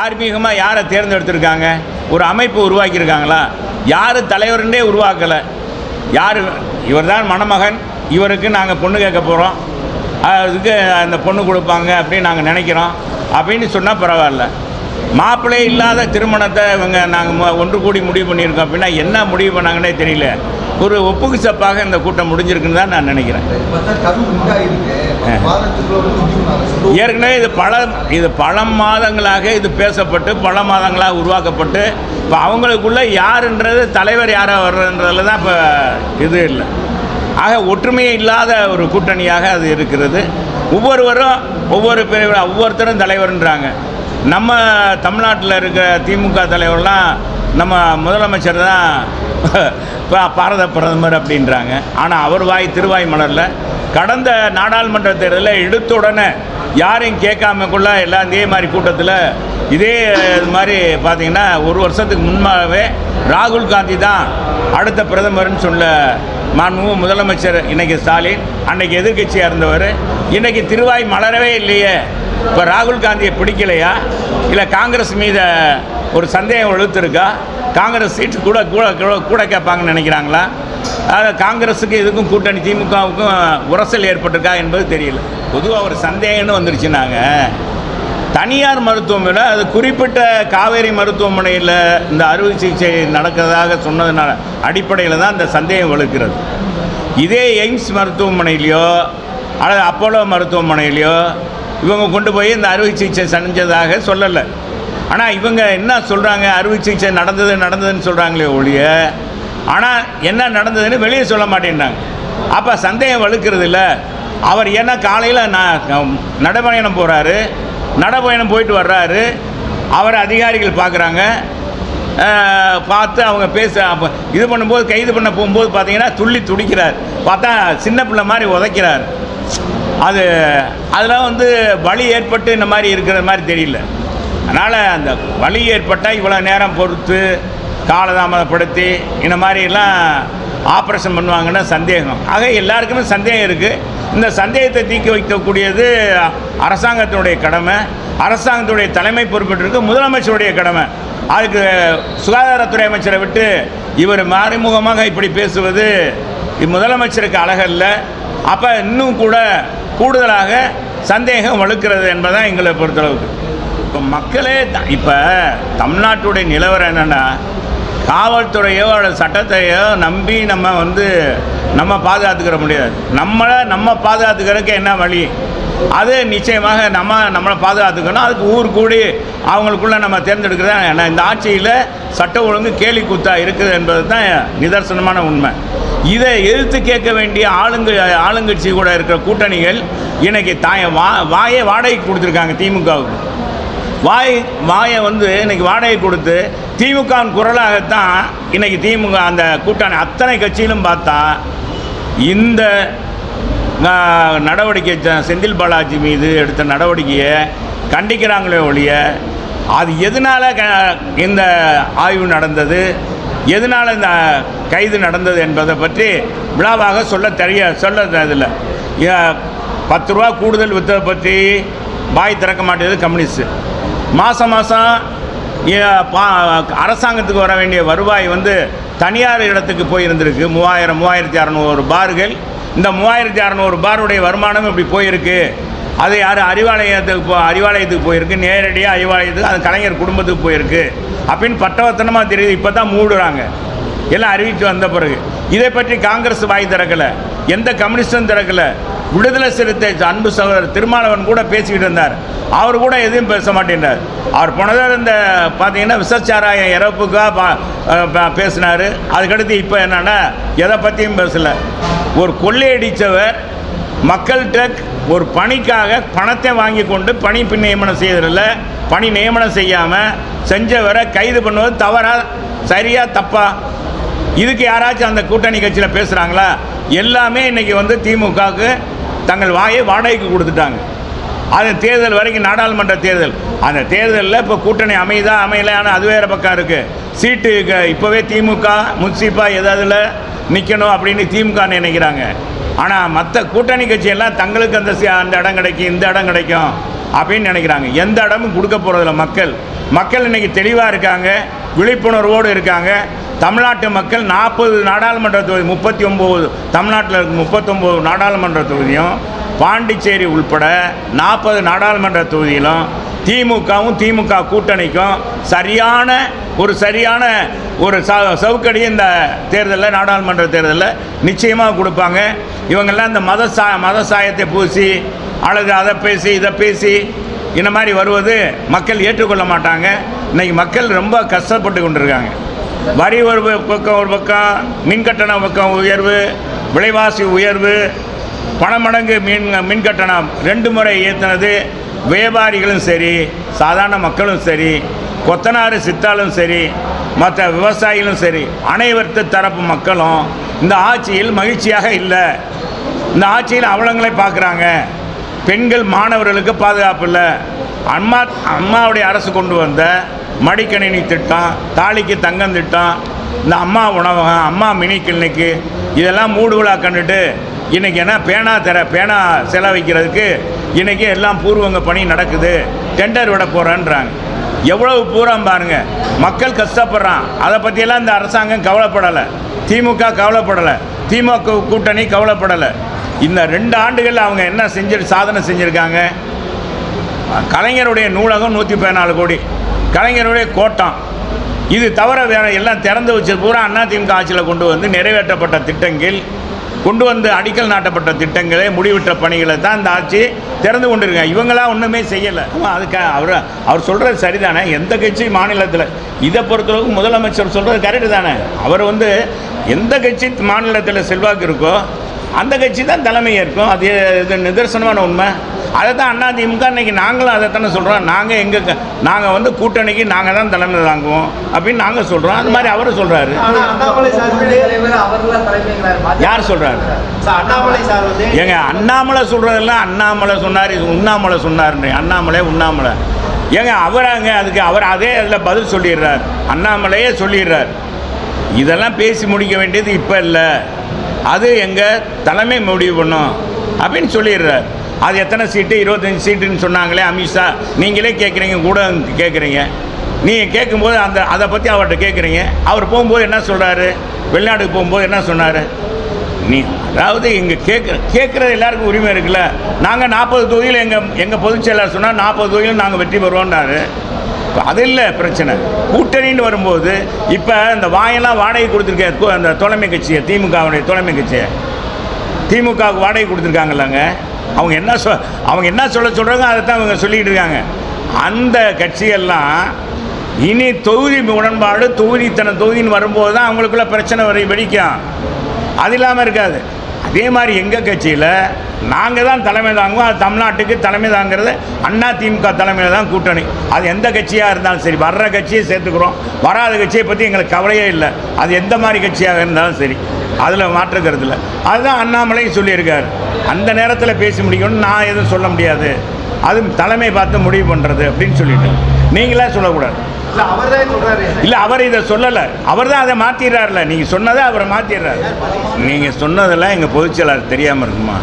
தார்மீகமாக யாரை தேர்ந்தெடுத்திருக்காங்க ஒரு அமைப்பு உருவாக்கியிருக்காங்களா யார் தலைவருன்னே உருவாக்கலை யார் இவர்தான் மணமகன் இவருக்கு நாங்கள் பொண்ணு கேட்க போகிறோம் அதுக்கு அந்த பொண்ணு கொடுப்பாங்க அப்படின்னு நாங்கள் நினைக்கிறோம் அப்படின்னு சொன்னால் பரவாயில்ல மாப்பிள்ளை இல்லாத திருமணத்தை இவங்க நாங்கள் ஒன்று கூடி முடிவு பண்ணியிருக்கோம் அப்படின்னா என்ன முடிவு பண்ணாங்கன்னே தெரியல ஒரு ஒப்புக்கு சப்பாக இந்த கூட்டம் முடிஞ்சிருக்குன்னு தான் நான் நினைக்கிறேன் இப்பதான் கரு உண்டாயிருக்கு மாதத்துக்குள்ள வந்து முடிவு சொல்லுவோம் ஏற்கனவே இது பல இது பல மாதங்களாக இது பேசப்பட்டு பல மாதங்களாக உருவாக்கப்பட்டு இப்போ அவங்களுக்குள்ள யாருன்றது தலைவர் யாராக வர்றதுன்றதுல தான் இப்போ இது இல்லை ஆக ஒற்றுமையே இல்லாத ஒரு கூட்டணியாக அது இருக்கிறது ஒவ்வொருவரும் ஒவ்வொரு பிரிவு ஒவ்வொருத்தரும் தலைவர்ன்றாங்க நம்ம தமிழ்நாட்டில் இருக்க திமுக தலைவர்லாம் நம்ம முதலமைச்சர் தான் பா- பாரத பிரதமர் அப்படின்றாங்க ஆனால் அவர் வாய் திருவாய் மலரில் கடந்த நாடாளுமன்ற தேர்தலில் எடுத்த உடனே யாரையும் கேட்காமக்குள்ள எல்லாம் இதே மாதிரி கூட்டத்தில் இதே இது மாதிரி பார்த்தீங்கன்னா ஒரு வருஷத்துக்கு முன்பாகவே ராகுல் காந்தி தான் அடுத்த பிரதமர்னு சொல்ல மாண்பு முதலமைச்சர் இன்னைக்கு ஸ்டாலின் அன்னைக்கு எதிர்க்கட்சியாக இருந்தவர் இன்னைக்கு திருவாய் மலரவே இல்லையே இப்போ ராகுல் காந்தியை பிடிக்கலையா இல்லை காங்கிரஸ் மீத ஒரு சந்தேகம் எழுத்துருக்கா காங்கிரஸ் சீட்டு கூட கூட கூட- கூட கேட்பாங்கன்னு நினைக்கிறாங்களா அதாவது காங்கிரஸுக்கு இதுக்கும் கூட்டணி திமுகவுக்கும் உரசல் ஏற்பட்டிருக்கா என்பது தெரியல பொதுவாக ஒரு சந்தேகம்னு வந்துருச்சுனாங்க தனியார் மருத்துவமனை அது குறிப்பிட்ட காவேரி மருத்துவமனையில் இந்த அறுவை சிகிச்சை நடக்கிறதாக சொன்னதுனால அடிப்படையில் தான் இந்த சந்தேகம் வலுக்கிறது இதே எய்ம்ஸ் மருத்துவமனையிலையோ அல்லது அப்போலோ மருத்துவமனையிலையோ இவங்க கொண்டு போய் இந்த அறுவை சிகிச்சை செஞ்சதாக சொல்லலை ஆனால் இவங்க என்ன சொல்கிறாங்க அறுவை சிகிச்சை நடந்தது நடந்ததுன்னு சொல்கிறாங்களே ஒழிய ஆனால் என்ன நடந்ததுன்னு வெளியே சொல்ல மாட்டேன்றாங்க அப்போ சந்தேகம் வலுக்கிறது இல்லை அவர் ஏன்னா காலையில் நான் நடைபயணம் போகிறாரு நடைபயணம் போயிட்டு வர்றாரு அவரை அதிகாரிகள் பார்க்குறாங்க அஹ், பார்த்து அவங்க பேச அப்ப இது பண்ணும்போது கைது பண்ண போகும்போது பார்த்தீங்கன்னா துள்ளி துடிக்கிறார் பார்த்தா சின்ன பிள்ளை மாதிரி உதைக்கிறார் அது அதெல்லாம் வந்து வலி ஏற்பட்டு இந்த மாதிரி இருக்கிற மாதிரி தெரியல அதனால் அந்த வலி ஏற்பட்டால் இவ்வளோ நேரம் பொறுத்து காலதாமதப்படுத்தி இந்த மாதிரிலாம் ஆப்ரேஷன் பண்ணுவாங்கன்னு சந்தேகம் ஆக எல்லாருக்குமே சந்தேகம் இருக்குது இந்த சந்தேகத்தை தீக்கி வைக்கக்கூடியது அரசாங்கத்தினுடைய கடமை அரசாங்கத்துடைய தலைமை பொறுப்பேற்றிருக்கு முதலமைச்சருடைய கடமை அதுக்கு சுகாதாரத்துறை அமைச்சரை விட்டு இவர் மறைமுகமாக இப்படி பேசுவது இது முதலமைச்சருக்கு அழகல்ல அப்போ இன்னும் கூட கூடுதலாக சந்தேகம் வலுக்கிறது என்பதுதான் எங்களை பொறுத்தளவுக்கு இப்போ மக்களே த- இப்போ தமிழ்நாட்டுடைய நிலவரம் என்னென்னா காவல்துறையோ அல்லது சட்டத்தையோ நம்பி நம்ம வந்து நம்ம பாதுகாத்துக்கிற முடியாது நம்மளை நம்ம பாதுகாத்துக்கிறதுக்கு என்ன வழி அது நிச்சயமாக நம்ம நம்மளை பாதுகாத்துக்கணும் அதுக்கு ஊர் கூடி அவங்களுக்குள்ள நம்ம தேர்ந்தெடுக்கிறது ஏன்னா இந்த ஆட்சியில் சட்ட ஒழுங்கு கேலி கூத்தா இருக்குது என்பது தான் நிதர்சனமான உண்மை இதை எதிர்த்து கேட்க வேண்டிய ஆளுங்க ஆளுங்கட்சி கூட இருக்கிற கூட்டணிகள் இன்னைக்கு தாய வா வாயை வாடகைக்கு கொடுத்துருக்காங்க திமுகவுக்கு வாய் வாயை வந்து இன்னைக்கு வாடகை கொடுத்து திமுகவின் குரலாகத்தான் இன்னைக்கு திமுக அந்த கூட்டணி அத்தனை கட்சியிலும் பார்த்தா இந்த ஆ, நடவடிக்கை ச- செந்தில் பாலாஜி மீது எடுத்த நடவடிக்கையை கண்டிக்கிறாங்களே ஒழிய அது எதனால் க இந்த ஆய்வு நடந்தது எதனால் இந்த கைது நடந்தது என்பதை பற்றி விழாவாக சொல்ல தெரிய சொல்ல இதில் பத்து ரூபா கூடுதல் விற்றதை பற்றி பாய் திறக்க மாட்டேது கம்யூனிஸ்ட்டு மாதம் மாதம் அரசாங்கத்துக்கு வர வேண்டிய வருவாய் வந்து தனியார் இடத்துக்கு போயிருந்திருக்கு மூவாயிரம் மூவாயிரத்தி அறநூறு பார்கள் இந்த மூவாயிரத்தி அறநூறு பாருடைய வருமானம் இப்படி போயிருக்கு அது யார் அறிவாலயத்துக்கு போ அறிவாலயத்துக்கு போயிருக்கு நேரடியாக அறிவாலயத்துக்கு அது கலைஞர் குடும்பத்துக்கு போயிருக்கு அப்படின்னு பட்டவத்தனமாக தெரியுது இப்போ தான் மூடுறாங்க எல்லாம் அறிவித்து வந்த பிறகு இதை பற்றி காங்கிரஸ் வாய் திறக்கலை எந்த கம்யூனிஸ்டும் திறக்கலை விடுதலை சிறுத்தை அன்பு சகோதரர் திருமாவளவன் கூட பேசிக்கிட்டு இருந்தார் அவர் கூட எதுவும் பேச மாட்டேன்றார் அவர் போனதார் இந்த பார்த்தீங்கன்னா விசச்சாராயம் இறப்புக்காக பா அஹ் ப- பேசினார் அதுக்கடுத்து இப்போ என்னன்னா எதை பற்றியும் பேசலை ஒரு கொள்ளையடித்தவர் மக்கள்கிட்ட ஒரு பணிக்காக பணத்தை வாங்கி கொண்டு பணி பின் நியமனம் செய்யறதில்ல பணி நியமனம் செய்யாமல் செஞ்சவரை கைது பண்ணுவது தவறா சரியா தப்பா இதுக்கு யாராச்சும் அந்த கூட்டணி கட்சியில் பேசுகிறாங்களா எல்லாமே இன்னைக்கு வந்து திமுகவுக்கு தங்கள் வாயை வாடகைக்கு கொடுத்துட்டாங்க அது தேர்தல் வரைக்கும் நாடாளுமன்ற தேர்தல் அந்த தேர்தலில் இப்போ கூட்டணி அமைதா அமையல ஆனால் அது வேறு பக்கம் இருக்குது சீட்டு க- இப்போவே திமுக முன்சிப்பா எதாவதுல நிற்கணும் அப்படின்னு திமுக நினைக்கிறாங்க ஆனால் மற்ற கூட்டணி கட்சியெல்லாம் தங்களுக்கு அந்த சி- அந்த இடம் கிடைக்கும் இந்த இடம் கிடைக்கும் அப்படின்னு நினைக்கிறாங்க எந்த இடமும் கொடுக்க போகிறதில்ல மக்கள் மக்கள் இன்னைக்கு தெளிவாக இருக்காங்க விழிப்புணர்வோடு இருக்காங்க தமிழ்நாட்டு மக்கள் நாற்பது நாடாளுமன்ற தொகுதி முப்பத்தி ஒம்பது தமிழ்நாட்டில் இருக்க முப்பத்தொம்போது நாடாளுமன்ற தொகுதியும் பாண்டிச்சேரி உள்பட நாற்பது நாடாளுமன்ற தொகுதியிலும் திமுகவும் திமுக கூட்டணிக்கும் சரியான ஒரு சரியான ஒரு ச சவுக்கடி இந்த தேர்தலில் நாடாளுமன்ற தேர்தலில் நிச்சயமாக கொடுப்பாங்க இவங்கெல்லாம் இந்த மத சா மத சாயத்தை பூசி அல்லது அதை பேசி இதை பேசி இந்த மாதிரி வருவது மக்கள் ஏற்றுக்கொள்ள மாட்டாங்க இன்னைக்கு மக்கள் ரொம்ப கஷ்டப்பட்டு கொண்டிருக்காங்க வரி ஒரு ப- பக்கம் ஒரு பக்கம் மின் கட்டண பக்கம் உயர்வு விலைவாசி உயர்வு பல மடங்கு மின் மின் கட்டணம் ரெண்டு முறை ஏற்றினது வியாபாரிகளும் சரி சாதாரண மக்களும் சரி கொத்தனார் சித்தாலும் சரி மற்ற விவசாயிகளும் சரி அனைவர்த்து தரப்பு மக்களும் இந்த ஆட்சியில் மகிழ்ச்சியாக இல்லை இந்த ஆட்சியில் அவலங்களை பார்க்குறாங்க பெண்கள் மாணவர்களுக்கு பாதுகாப்பு இல்லை அம்மா அம்மாவுடைய அரசு கொண்டு வந்த மடிக்கணினி திட்டம் தாலிக்கு தங்கம் திட்டம் இந்த அம்மா உணவகம் அம்மா மினி கிளினிக்கு இதெல்லாம் மூடு விழா கண்டுட்டு இன்றைக்கி என்ன பேனா தர பேனா செலவழிக்கிறதுக்கு இன்றைக்கி எல்லாம் பூர்வங்க பணி நடக்குது டெண்டர் விட போகிறேன்றாங்க எவ்வளவு பூரம் பாருங்க மக்கள் கஷ்டப்படுறான் அதை பற்றியெல்லாம் இந்த அரசாங்கம் கவலைப்படலை திமுக கவலைப்படலை திமுக கூட்டணி கவலைப்படலை இந்த ரெண்டு ஆண்டுகள் அவங்க என்ன செஞ்சு சாதனை செஞ்சுருக்காங்க கலைஞருடைய நூலகம் நூற்றி பதினாலு கோடி கலைஞருடைய கோட்டம் இது தவிர வேற எல்லாம் திறந்து வச்சது பூரா அண்ணா திமுக ஆட்சியில் கொண்டு வந்து நிறைவேற்றப்பட்ட திட்டங்கள் கொண்டு வந்து அடிக்கல் நாட்டப்பட்ட திட்டங்களை முடிவிட்ட பணிகளை தான் இந்த ஆட்சி திறந்து கொண்டிருக்காங்க இவங்களாம் ஒன்றுமே செய்யலை ஆமாம் அதுக்கு அவர் அவர் சொல்கிறது சரிதானே எந்த கட்சி மாநிலத்தில் இதை பொறுத்தளவுக்கு முதலமைச்சர் சொல்கிறது கரெக்டு தானே அவர் வந்து எந்த கட்சி மாநிலத்தில் செல்வாக்கு இருக்கோ அந்த கட்சி தான் தலைமை ஏற்கும் அது இது நிதர்சனமான உண்மை அதை தான் அண்ணா திமுக இன்னைக்கு நாங்களும் அதை தானே சொல்கிறோம் நாங்கள் எங்கள் நாங்கள் வந்து கூட்டணிக்கு நாங்கள் தான் தலைமை தாங்குவோம் அப்படின்னு நாங்கள் சொல்கிறோம் அது மாதிரி அவரும் சொல்கிறாரு ஆனா அண்ணாமலை சார் வந்து தலைவர் அவர்தான் தலைமைங்கிறார் பாஜக. யார் சொல்றாரு? சார் அண்ணாமலை சார் வந்து ஏங்க அண்ணாமலை சொல்கிறதெல்லாம் அண்ணாமலை சொன்னார் இது உண்ணாமலை சொன்னார்னு அண்ணாமலை உண்ணாமலை ஏங்க அவராங்க அதுக்கு அவர் அதே அதில் பதில் சொல்லிடுறார் அண்ணாமலையே சொல்லிடுறார் இதெல்லாம் பேசி முடிக்க வேண்டியது இப்போ இல்லை அது எங்கள் தலைமை முடிவு பண்ணும் அப்படின்னு சொல்லிடுறார் அது எத்தனை சீட்டு இருபத்தஞ்சி சீட்டுன்னு சொன்னாங்களே அமித்ஷா நீங்களே கேட்குறீங்க கூட கேட்குறீங்க நீங்கள் கேட்கும்போது அந்த அதை பற்றி அவர்கிட்ட கேட்குறீங்க அவர் போகும்போது என்ன சொல்கிறாரு வெளிநாட்டுக்கு போகும்போது என்ன சொன்னார் நீ அதாவது இங்கே கேட்குற கேட்குறது எல்லாருக்கும் உரிமை இருக்குல்ல நாங்கள் நாற்பது தொகுதியில் எங்கள் எங்கள் பொதுச் செயலாளர் சொன்னால் நாற்பது தொகுதியில் நாங்கள் வெற்றி பெறுவோம்னாரு இப்ப அது இல்லை பிரச்சனை கூட்டணின்னு வரும்போது இப்போ இந்த வாயெல்லாம் வாடகை கொடுத்துருக்க அந்த தலைமை கட்சியை திமுகவுடைய தலைமை கட்சியை திமுகவுக்கு வாடகை கொடுத்துருக்காங்கல்லங்க அவங்க என்ன சொ அவங்க என்ன சொல்ல சொல்கிறாங்க அதை தான் அவங்க சொல்லிக்கிட்டு இருக்காங்க அந்த கட்சியெல்லாம் இனி தொகுதி உடன்பாடு தொகுதி தன தொகுதின்னு வரும்போது தான் அவங்களுக்குள்ள பிரச்சனை வரை வெடிக்கும் அது இல்லாமல் இருக்காது அதே மாதிரி எங்கள் கட்சியில் நாங்கள் தான் தலைமை தாங்குவோம் அது தமிழ்நாட்டுக்கு தலைமை தாங்கிறது அண்ணா திமுக தலைமையில் தான் கூட்டணி அது எந்த கட்சியாக இருந்தாலும் சரி வர்ற கட்சியை சேர்த்துக்கிறோம் வராத கட்சியை பற்றி எங்களுக்கு கவலையே இல்லை அது எந்த மாதிரி கட்சியாக இருந்தாலும் சரி அதில் மாற்றுக்கிறது இல்லை அதுதான் அண்ணாமலையும் சொல்லியிருக்காரு அந்த நேரத்தில் பேசி முடிக்கணும்னு நான் எதுவும் சொல்ல முடியாது அது தலைமை பார்த்து முடிவு பண்ணுறது அப்படின்னு சொல்லிட்டு நீங்களே சொல்லக்கூடாது இல்ல அவர் தான் சொல்றாரு இல்லை அவர் இதை சொல்லலை அவர் தான் அதை மாற்றிடுறாருல நீங்கள் சொன்னதை அவரை மாற்றிடுறாரு நீங்கள் சொன்னதெல்லாம் எங்கள் பொதுச்செயலாளர் தெரியாமல் இருக்குமா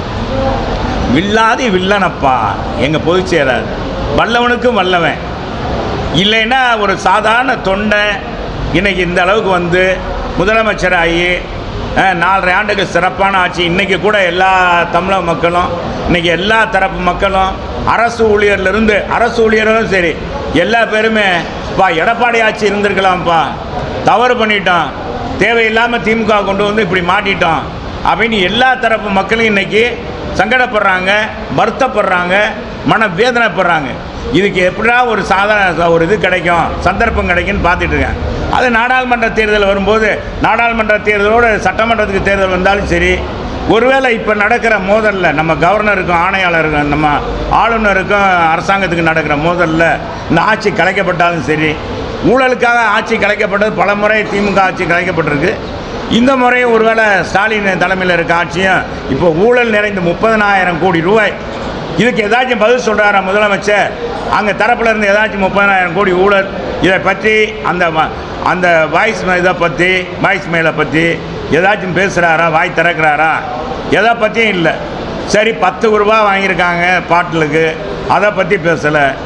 வில்லாதி வில்லனப்பா எங்கள் பொதுச்செயலாளர் வல்லவனுக்கும் வல்லவன் இல்லைன்னா ஒரு சாதாரண தொண்டை இன்னைக்கு இந்த அளவுக்கு வந்து முதலமைச்சராகி அஹ், நாலரை ஆண்டுகள் சிறப்பான ஆட்சி இன்றைக்கி கூட எல்லா தமிழக மக்களும் இன்றைக்கி எல்லா தரப்பு மக்களும் அரசு ஊழியர்லேருந்து அரசு ஊழியர்களும் சரி எல்லா பேருமே பா எடப்பாடி ஆட்சி இருந்திருக்கலாம்ப்பா தவறு பண்ணிட்டோம் தேவையில்லாமல் திமுக கொண்டு வந்து இப்படி மாட்டிட்டோம் அப்படின்னு எல்லா தரப்பு மக்களும் இன்னைக்கு சங்கடப்படுறாங்க வருத்தப்படுறாங்க மன வேதனைப்படுறாங்க இதுக்கு எப்படிடா ஒரு சாதாரண ஒரு இது கிடைக்கும் சந்தர்ப்பம் கிடைக்கும்னு பார்த்துட்டு இருக்கேன் அது நாடாளுமன்ற தேர்தல் வரும்போது நாடாளுமன்ற தேர்தலோடு சட்டமன்றத்துக்கு தேர்தல் வந்தாலும் சரி ஒருவேளை இப்போ நடக்கிற மோதலில் நம்ம கவர்னருக்கும் ஆணையாளருக்கும் நம்ம ஆளுநருக்கும் அரசாங்கத்துக்கு நடக்கிற மோதலில் இந்த ஆட்சி கலைக்கப்பட்டாலும் சரி ஊழலுக்காக ஆட்சி கலைக்கப்பட்டது பல முறை திமுக ஆட்சி கலைக்கப்பட்டிருக்கு இந்த முறையும் ஒருவேளை ஸ்டாலின் தலைமையில் இருக்க ஆட்சியும் இப்போ ஊழல் நிறைந்த முப்பதனாயிரம் கோடி ரூபாய் இதுக்கு ஏதாச்சும் பதில் சொல்கிறாரா முதலமைச்சர் அங்கே தரப்புல இருந்து ஏதாச்சும் முப்பதனாயிரம் கோடி ஊழல் இதை பற்றி அந்த வ- அந்த வாய்ஸ் இதை பற்றி வாய்ஸ் மேலை பற்றி ஏதாச்சும் பேசுகிறாரா வாய் திறக்கிறாரா எதை பற்றியும் இல்லை சரி பத்து ரூபா வாங்கியிருக்காங்க பாட்டிலுக்கு அதை பற்றி பேசலை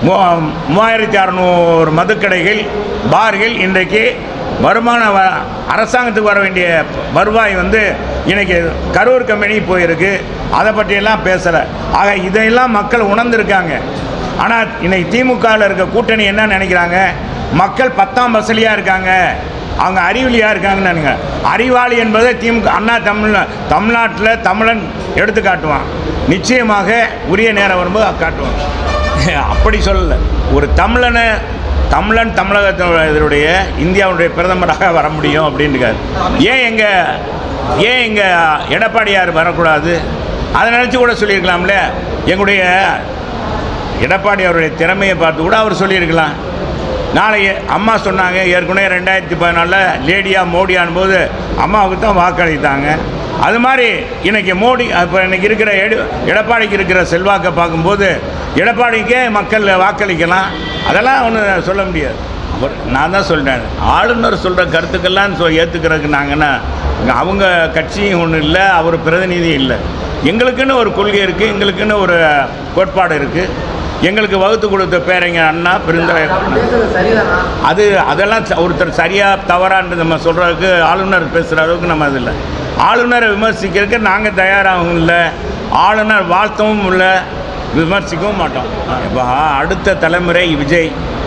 மூ மூவாயிரத்தி அறநூறு மதுக்கடைகள் பார்கள் இன்றைக்கு வருமான வ அரசாங்கத்துக்கு வர வேண்டிய வருவாய் வந்து இன்னைக்கு கரூர் கம்பெனி போயிருக்கு அதை பற்றியெல்லாம் பேசலை ஆக இதையெல்லாம் மக்கள் உணர்ந்திருக்காங்க ஆனால் இன்னைக்கு திமுகவில் இருக்க கூட்டணி என்ன நினைக்கிறாங்க மக்கள் பத்தாம் வசதியாக இருக்காங்க அவங்க அறிவிலியாக இருக்காங்கன்னு நினைங்க அறிவாளி என்பதை திமுக அண்ணா தமிழ் தமிழ்நாட்டில் தமிழன் எடுத்து காட்டுவான் நிச்சயமாக உரிய நேரம் வரும்போது காட்டுவான் அப்படி சொல்லலை ஒரு தமிழனை தமிழன் தமிழகத்தினுடைய இந்தியாவுடைய பிரதமராக வர முடியும் அப்படின்ட்டுருக்காரு ஏன் எங்கள் ஏன் எங்கள் எடப்பாடியார் வரக்கூடாது அதை நினச்சி கூட சொல்லியிருக்கலாம்ல எங்களுடைய எடப்பாடி அவருடைய திறமையை பார்த்து கூட அவர் சொல்லியிருக்கலாம் நாளைக்கு அம்மா சொன்னாங்க ஏற்கனவே ரெண்டாயிரத்தி பதினாலில் லேடியா மோடியான் போது அம்மாவுக்கு தான் வாக்களித்தாங்க அது மாதிரி இன்னைக்கு மோடி இப்போ இன்னைக்கு இருக்கிற எடு எடப்பாடிக்கு இருக்கிற செல்வாக்கை பார்க்கும்போது எடப்பாடிக்கே மக்கள் வாக்களிக்கலாம் அதெல்லாம் ஒன்றும் சொல்ல முடியாது அவர் நான் தான் சொல்கிறேன் ஆளுநர் சொல்கிற கருத்துக்கெல்லாம் சொ ஏற்றுக்கிறதுக்கு நாங்கன்னா இங்க அவங்க கட்சியும் ஒன்றும் இல்லை அவர் பிரதிநிதி இல்லை எங்களுக்குன்னு ஒரு கொள்கை இருக்குது எங்களுக்குன்னு ஒரு கோட்பாடு இருக்குது எங்களுக்கு வகுத்து கொடுத்த பேரைங்க அண்ணா பெருந்தலை பேசுறது சரிதானா அது அதெல்லாம் ச- ஒருத்தர் சரியாக தவறான்னு நம்ம சொல்கிறதுக்கு ஆளுநர் பேசுகிற அளவுக்கு நம்ம அது இல்லை ஆளுநரை விமர்சிக்கிறதுக்கு நாங்கள் தயாராகவும் இல்லை ஆளுநர் வாழ்த்தவும் இல்லை விமர்சிக்கவும் மாட்டோம் இப்போ அடுத்த தலைமுறை விஜய்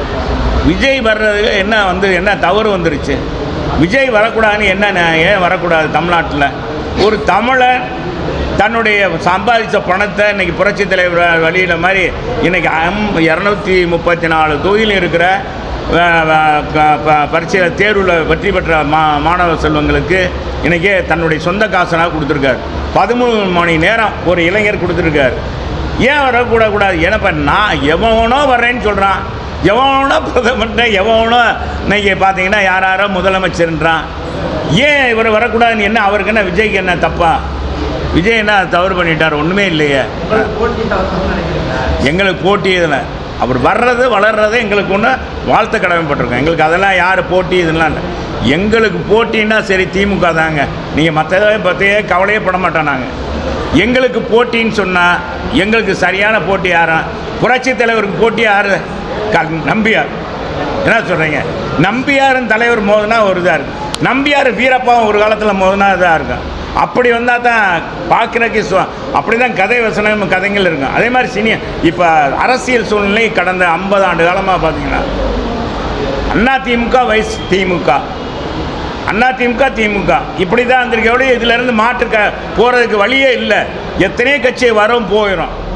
விஜய் வர்றதுக்கு என்ன வந்து என்ன தவறு வந்துருச்சு விஜய் வரக்கூடாதுன்னு என்ன ந- ஏன் வரக்கூடாது தமிழ்நாட்டில் ஒரு தமிழன் தன்னுடைய சம்பாதிச்ச பணத்தை இன்னைக்கு புரட்சித் தலைவர் வழியில் மாதிரி இன்னைக்கு அம் இரநூத்தி முப்பத்தி நாலு தொகுதியில் இருக்கிற அஹ், அஹ், க- ப- பரீட்சையில் தேர்வில் வெற்றி பெற்ற மா மாணவ செல்வங்களுக்கு இன்றைக்கி தன்னுடைய சொந்த காசனாக கொடுத்துருக்காரு பதிமூணு மணி நேரம் ஒரு இளைஞர் கொடுத்துருக்காரு ஏன் வரக்கூடாது ஏன்னா இப்போ நான் எவனோ வர்றேன்னு சொல்கிறான் எவனோ பிரதமர்கிட்ட எவனோ இன்னைக்கு பார்த்தீங்கன்னா யார் யாரோ முதலமைச்சர்ன்றான் ஏன் இவர் வரக்கூடாதுன்னு என்ன அவருக்கு என்ன விஜய்க்கு என்ன தப்பா விஜய் என்ன தவறு பண்ணிட்டார் ஒன்றுமே இல்லையே உங்களுக்கு போட்டி தவிர்த்து நினைக்கிறீங்களா எங்களுக்கு போட்டி இதில் அவர் வர்றது வளர்றது எங்களுக்கு ஒன்று வாழ்த்து கடமைப்பட்டிருக்கோம் எங்களுக்கு அதெல்லாம் யார் போட்டி இதெல்லாம் இல்லை எங்களுக்கு போட்டின்னா சரி திமுக தாங்க நீங்கள் மற்றதை பற்றியே கவலையே பட மாட்டோம் நாங்கள் எங்களுக்கு போட்டின்னு சொன்னால் எங்களுக்கு சரியான போட்டி யாரா புரட்சித் தலைவருக்கு போட்டி யார் க நம்பியார் என்ன சொல்கிறீங்க நம்பியாரும் தலைவர் மோதுனா ஒரு இதாக இருக்கு நம்பியார் வீரப்பாவும் ஒரு காலத்தில் மோதுனா இதாக இருக்கும் அப்படி வந்தால் தான் பார்க்குறக்கு சுவ அப்படி தான் கதை வசனம் கதைகள் இருக்கும் அதே மாதிரி சினியா இப்போ அரசியல் சூழ்நிலை கடந்த ஐம்பது ஆண்டு காலமாக பார்த்தீங்கன்னா அண்ணா திமுக வைஸ் திமுக அண்ணா திமுக திமுக இப்படி தான் இருந்திருக்க ஒழிய இதிலேருந்து மாற்று க போகிறதுக்கு வழியே இல்லை எத்தனையோ கட்சி வரும் போயிடும்